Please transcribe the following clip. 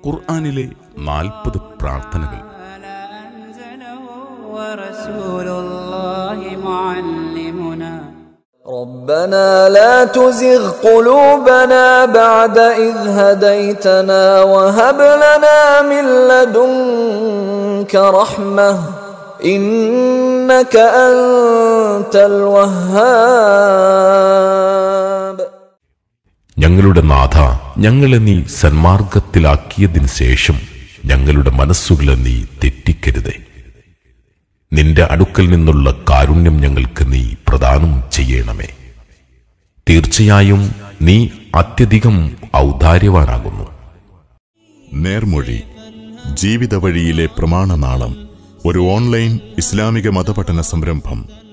ഖുർആനിലെ നാൽപ്പത് പ്രാർത്ഥനകൾ أنزله ورسول الله معلمنا ربنا لا تزغ قلوبنا بعد إذ هديتنا وهب لنا من لدنك رحمة إنك أنت الوهاب ഞങ്ങളുടെ നാഥ ഞങ്ങളെ നീ സന്മാർഗത്തിലാക്കിയതിനു ശേഷം ഞങ്ങളുടെ മനസ്സുകളെ നീ തെറ്റിക്കരുതേ നിന്റെ അടുക്കൽ നിന്നുള്ള കാരുണ്യം ഞങ്ങൾക്ക് നീ പ്രദാനം ചെയ്യണമേ തീർച്ചയായും നീ അത്യധികം ഔദാര്യവാനാകുന്നു നേർമൊഴി ജീവിത വഴിയിലെ പ്രമാണനാളം ഒരു ഓൺലൈൻ ഇസ്ലാമിക മതപഠന സംരംഭം